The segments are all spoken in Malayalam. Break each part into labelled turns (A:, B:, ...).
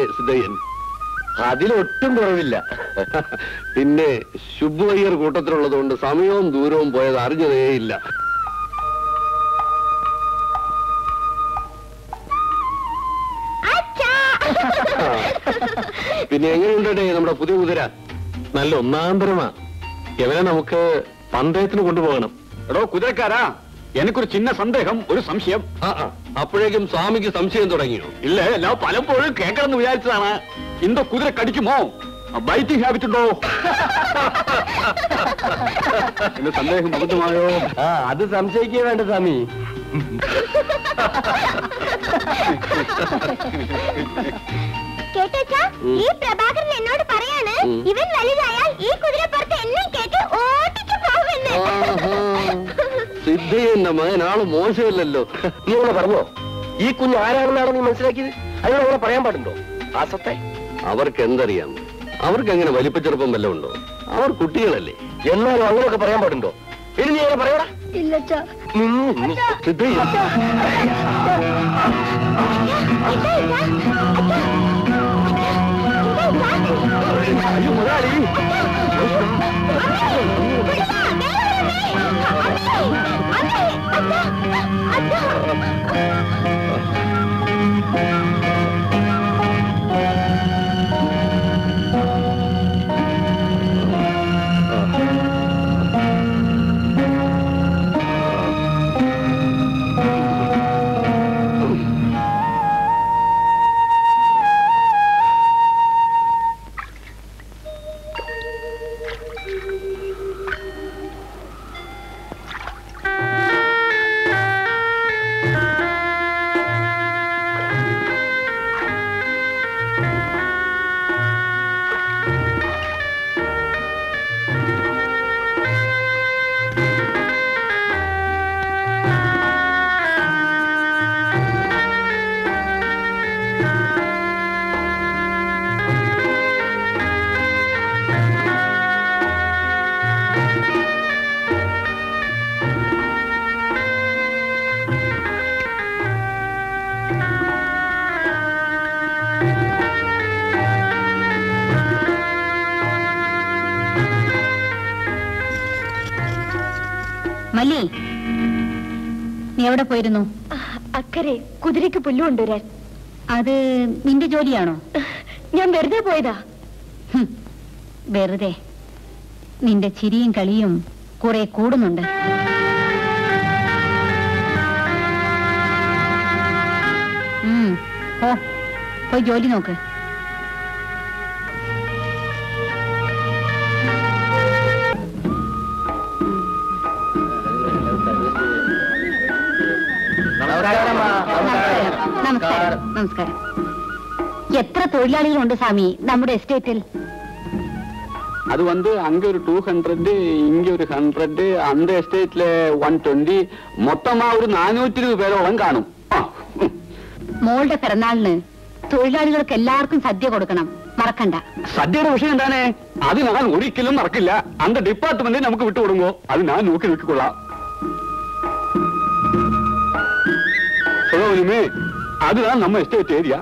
A: സിദ്ധയ്യൻ അതിലൊട്ടും കുറവില്ല പിന്നെ ശുഭവയ്യർ കൂട്ടത്തിലുള്ളതുകൊണ്ട് സമയവും ദൂരവും പോയത് അറിഞ്ഞതേയില്ല പിന്നെ എങ്ങനെയുണ്ടേ നമ്മുടെ പുതിയ കുതിര
B: നല്ല ഒന്നാന്തരമാ ഇവനെ നമുക്ക് പന്തയത്തിന് കൊണ്ടുപോകണം
C: എടോ കുതിരക്കാരാ എനിക്കൊരു ചിന്ന സന്ദേഹം ഒരു സംശയം
A: ആ ആ, അപ്പോഴേക്കും സ്വാമിക്ക് സംശയം തുടങ്ങിയോ
C: ഇല്ല ഞാൻ പലപ്പോഴും കേൾക്കണമെന്ന് വിചാരിച്ചതാണ് ഇന്തോ കുതിര കടിക്കുമോ ബൈറ്റിംഗ് ഹാബിറ്റ് ഉണ്ടോ എന്റെ സന്ദേഹം അബദ്ധമായോ
A: ആ അത് സംശയിക്കേ വേണ്ട സ്വാമി
D: കേട്ടോച്ചാ
A: ഉം.
D: ഈ പ്രഭാകരൻ എന്നോട് പറയാണ്
A: ഉം.
D: ഇവൻ വലുതായാൽ ഈ കുതിരപ്പുറത്ത് എന്നെ കേട്ട് ഓടിച്ചു പോകുമെന്ന്
A: സിദ്ധയ്യന്റെ മകൻ ആള് മോശമില്ലല്ലോ
E: നീ അങ്ങനെ പറഞ്ഞോ ഈ കുഞ്ഞ് ആരാണെന്നാണ് നീ മനസ്സിലാക്കിയത് അതിനോട് അങ്ങനെ പറയാൻ പാടുണ്ടോ ആസത്തെ
A: അവർക്ക് എന്തറിയാം അവർക്ക് എങ്ങനെ വലിപ്പച്ചെറുപ്പം വല്ലതും ഉണ്ടോ അവർ കുട്ടികളല്ലേ
E: എന്നാലും അങ്ങനെയൊക്കെ പറയാൻ പാടുണ്ടോ ഇനി നീ അങ്ങനെ പറയടാ
D: ഇല്ലച്ചാ
E: നിന്ന് നിന്ന്.
A: സിദ്ധയ്യൻ
E: അയ്യോ മുതലാളി
F: മല്ലി നീ എവിടെ പോയിരുന്നു
D: അക്കരെ കുതിരയ്ക്ക് പുല്ല് കൊണ്ടുവരാൻ
F: അത് നിന്റെ ജോലിയാണോ
D: ഞാൻ വെറുതെ പോയതാ
F: ഹും, വെറുതെ നിന്റെ ചിരിയും കളിയും കുറെ കൂടുന്നുണ്ട് ഉം, പോ പോയി ജോലി നോക്ക് നമസ്കാരം നമസ്കാരം നമസ്കാരം എത്ര തൊഴിലാളികളുണ്ട് സ്വാമി നമ്മുടെ എസ്റ്റേറ്റിൽ
C: அது வந்து அங்க ஒரு டூ ஹண்ட்ரட் இங்க ஒரு ஹண்ட்ரட் அந்த எஸ்டேட்ல ஒன் டுவெண்ட்டி மொத்தமா ஒரு നാനൂറ്റി ഇരുപത് പേരോളം കാണും ആ, ഉം.
F: മോളുടെ പിറന്നാളിന് തൊഴിലാളികൾക്ക് എല്ലാവർക്കും സദ്യ കൊടുക്കണം മറക്കണ്ട
C: സദ്യയുടെ വിഷയം എന്താണ് അത് ഞാൻ ഒരിക്കലും മറക്കില്ല അന്ത ഡിപ്പാർട്ട്മെന്റ് നമുക്ക് വിട്ടുകൊടുങ്ങോ അത് ഞാൻ നോക്കി നോക്കിക്കൊള്ളാം சொல்லுமே அதுதான் நம்ம எஸ்டேட் ஏரியா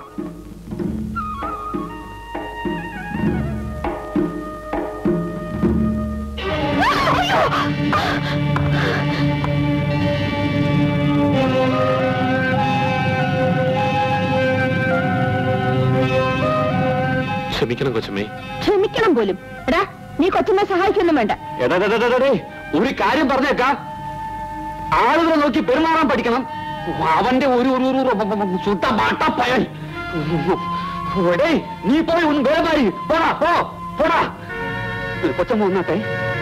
B: ക്ഷമിക്കണം കൊച്ചമ്മേ
D: ക്ഷമിക്കണം പോലും എടാ നീ കൊച്ചുമ്മ സഹായിക്കൊന്നും വേണ്ട
C: എടാ, എടാ, എടാ, എടാ, ഒരു കാര്യം പറഞ്ഞേക്കാ ആളുകളെ നോക്കി പെരുമാറാൻ പഠിക്കണം അവന്റെ ഒരു ഒരു ഒരു ഒരു സുട്ട മാട്ടപ്പയൻ എടേ നീ പോയി ഒന്ന് വേമാരി പോടാ പോ പോടാ കൊച്ചമ്മ വന്നാട്ടെ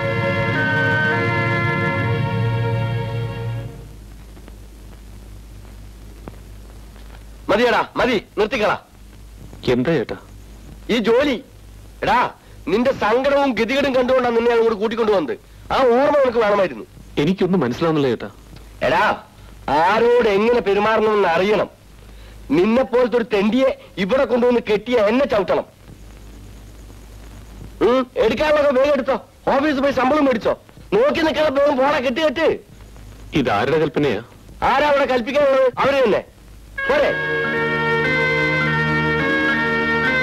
E: മതിയടാ മതി നിർത്തിക്കളാ
B: എന്താ ചേട്ടാ
E: ഈ ജോലി എടാ നിന്റെ സങ്കടവും ഗതികേടും കണ്ടുകൊണ്ടാണ് നിന്നെ അങ്ങോട്ട് കൂട്ടിക്കൊണ്ടു വന്നത് ആ ഓർമ്മ നിനക്ക് വേണമായിരുന്നു
B: എനിക്കൊന്നും മനസ്സിലാവുന്നില്ല ചേട്ടാ
E: എടാ ആരോട് എങ്ങനെ പെരുമാറണമെന്ന് അറിയണം നിന്നെ പോലത്തെ ഒരു തെണ്ടിയെ ഇവിടെ കൊണ്ടുവന്ന് കെട്ടിയ എന്നെ ചവിട്ടണം ഉം, എടുക്കാനുള്ളതൊക്കെ വേഗം എടുത്തോ ഓഫീസിൽ പോയി ശമ്പളം മേടിച്ചോ നോക്കി നിൽക്കാതെ വേഗം പോടാ കെട്ടി കെട്ട്
B: ഇതാരുടെ കൽപ്പനയാ
E: ആരാ അവിടെ കൽപ്പിക്കാനുള്ളത് അവര് തന്നെ പോരെ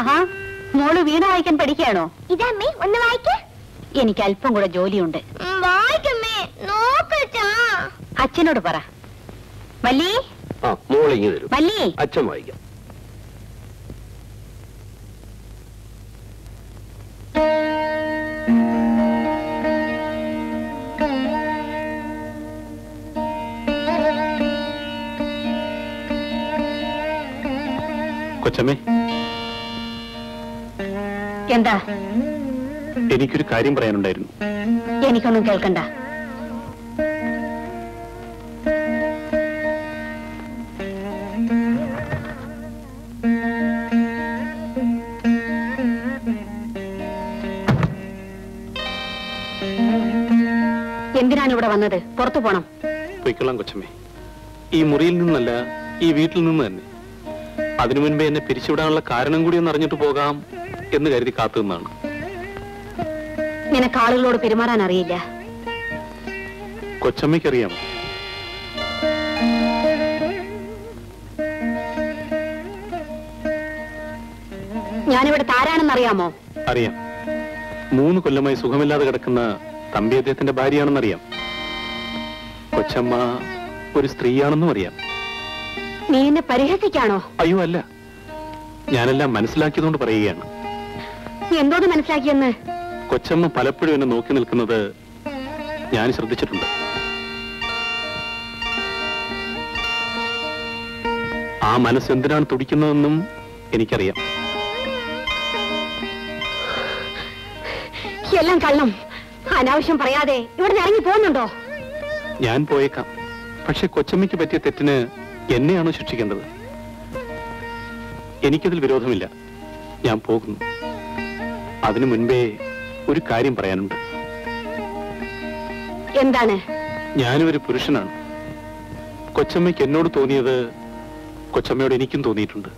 F: ആഹാ മോള് വീണ വായിക്കാൻ പഠിക്കുകയാണോ
D: ഇതമ്മേ ഒന്ന് വായിക്ക
F: എനിക്ക് അല്പം കൂടെ ജോലിയുണ്ട്
D: വായിക്കമ്മേ നോക്കച്ചാ
F: അച്ഛനോട് പറ വല്ലി
A: ആ മോളിങ്ങി തരും
F: വല്ലി
A: അച്ഛൻ വായിക്കാം
B: കൊച്ചമ്മേ
F: എന്താ
B: എനിക്കൊരു കാര്യം പറയാനുണ്ടായിരുന്നു
F: എനിക്കൊന്നും കേൾക്കണ്ട എന്തിനാണ് ഇവിടെ വന്നത് പുറത്തു പോണം
B: പൊയ്ക്കൊള്ളാം കൊച്ചമ്മേ ഈ മുറിയിൽ നിന്നല്ല ഈ വീട്ടിൽ നിന്ന് തന്നെ അതിനു മുൻപേ എന്നെ പിരിച്ചുവിടാനുള്ള കാരണം കൂടി ഒന്ന് അറിഞ്ഞിട്ട് പോകാം എന്ന് കരുതി കാത്തു നിന്നാണ്
F: നിനക്ക് ആളുകളോട് പെരുമാറാൻ അറിയില്ല
B: കൊച്ചമ്മയ്ക്കറിയാം
F: ഞാനിവിടെ താരാണെന്നറിയാമോ
B: അറിയാം മൂന്ന് കൊല്ലമായി സുഖമില്ലാതെ കിടക്കുന്ന തമ്പി അദ്ദേഹത്തിന്റെ ഭാര്യയാണെന്നറിയാം കൊച്ചമ്മ ഒരു സ്ത്രീയാണെന്നും അറിയാം
F: നീ എന്നെ പരിഹസിക്കാണോ
B: അയ്യോ അല്ല ഞാനെല്ലാം മനസ്സിലാക്കിയതുകൊണ്ട് പറയുകയാണ്
F: എന്തോന്ന് മനസ്സിലാക്കിയെന്ന്
B: കൊച്ചമ്മ പലപ്പോഴും എന്നെ നോക്കി നിൽക്കുന്നത് ഞാൻ ശ്രദ്ധിച്ചിട്ടുണ്ട് ആ മനസ്സ് എന്തിനാണ് തുടിക്കുന്നതെന്നും എനിക്കറിയാം
F: എല്ലാം കള്ളം അനാവശ്യം പറയാതെ ഇവിടെ ഇറങ്ങി പോകുന്നുണ്ടോ
B: ഞാൻ പോയേക്കാം പക്ഷെ കൊച്ചമ്മയ്ക്ക് പറ്റിയ തെറ്റിന് എന്നെയാണോ ശിക്ഷിക്കേണ്ടത് എനിക്കതിൽ വിരോധമില്ല ഞാൻ പോകുന്നു അതിനു മുൻപേ ഒരു കാര്യം പറയാനുണ്ട്
F: എന്താണ്
B: ഞാനും ഒരു പുരുഷനാണ് കൊച്ചമ്മയ്ക്ക് എന്നോട് തോന്നിയത് കൊച്ചമ്മയോട് എനിക്കും തോന്നിയിട്ടുണ്ട്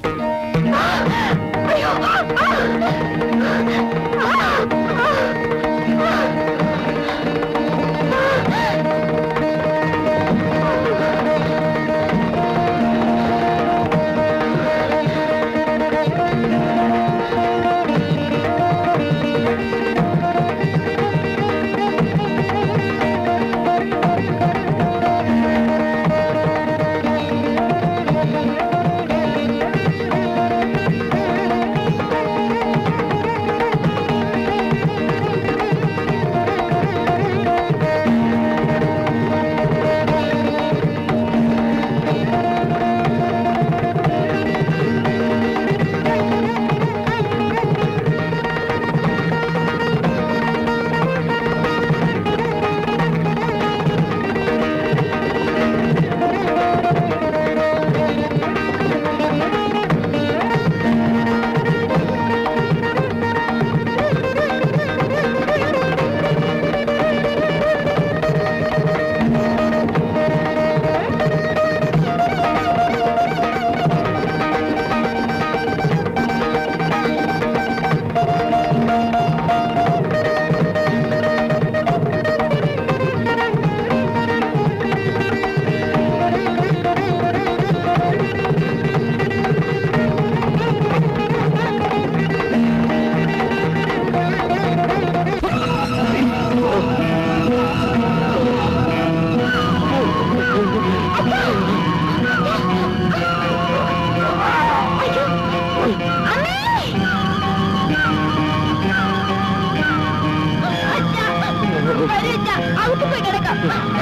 D: ഔട്ട് പോയി കിടക്കാം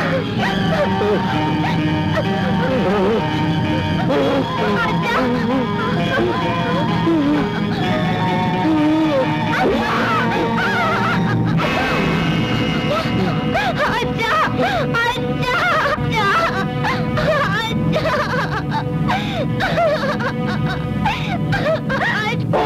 D: അച്ഛാ അച്ഛാ അച്ഛാ അച്ഛാ